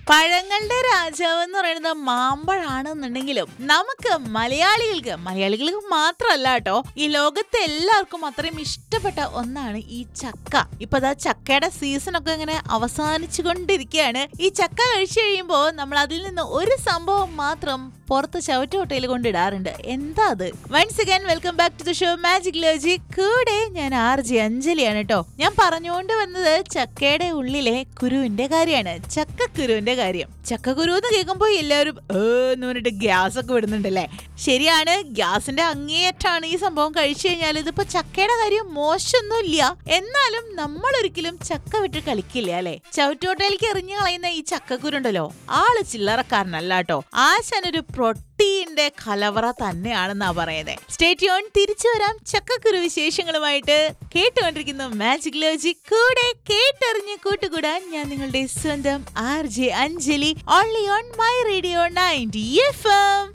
പഴങ്ങളുടെ രാജാവ് എന്ന് പറയുന്നത് മാമ്പഴാണെന്നുണ്ടെങ്കിലും നമുക്ക് മലയാളികൾക്ക് മലയാളികൾക്ക് മാത്രമല്ല കേട്ടോ ഈ ലോകത്തെ എല്ലാവർക്കും അത്രയും ഇഷ്ടപ്പെട്ട ഒന്നാണ് ഈ ചക്ക ഇപ്പൊ ദാ ചക്കയുടെ സീസൺ ഒക്കെ ഇങ്ങനെ അവസാനിച്ചു കൊണ്ടിരിക്കുകയാണ് ഈ ചക്ക കഴിച്ചു കഴിയുമ്പോൾ നമ്മൾ അതിൽ നിന്ന് ഒരു സംഭവം മാത്രം പുറത്ത് ചവറ്റുകൊട്ടയിൽ കൊണ്ടിടാറുണ്ട് എന്താ അത് once again welcome back to the show magic ലോജി കൂടെ ഞാൻ ആർ ജി അഞ്ജലിയാണ് കേട്ടോ ഞാൻ പറഞ്ഞുകൊണ്ട് വന്നത് ചക്കയുടെ ഉള്ളിലെ കുരുവിന്റെ കാര്യമാണ് ചക്കക്കുരുവിന്റെ കാര്യം ചക്കക്കുരു എന്ന് കേൾക്കുമ്പോൾ എല്ലാവരും ഏ എന്ന് പറഞ്ഞിട്ട് ഗ്യാസ് ഒക്കെ വിടുന്നുണ്ടല്ലേ ശരിയാണ് ഗ്യാസിന്റെ അങ്ങേയറ്റാണ് ഈ സംഭവം കഴിച്ചു കഴിഞ്ഞാൽ ഇതിപ്പോ ചക്കയുടെ കാര്യം മോശമൊന്നുമില്ല എന്നാലും നമ്മൾ ഒരിക്കലും ചക്ക വിട്ട് കളിക്കില്ല അല്ലെ ചവിറ്റോട്ടയിലേക്ക് എറിഞ്ഞു കളയുന്ന ഈ ചക്കക്കുരുണ്ടല്ലോ ആള് ചില്ലറക്കാരനല്ല കേട്ടോ ആശാനൊരു പ്രോട്ടീന്റെ കലവറ തന്നെയാണെന്നാ പറയുന്നത് സ്റ്റേറ്റ് യോൺ തിരിച്ചു വരാം ചക്കക്കുരു വിശേഷങ്ങളുമായിട്ട് കേട്ടുകൊണ്ടിരിക്കുന്ന മാജിക് ലോജി കൂടെ കേട്ടറിഞ്ഞ് കൂട്ടുകൂടാൻ ഞാൻ നിങ്ങളുടെ സ്വന്തം R J Anjali only on my radio ninety F M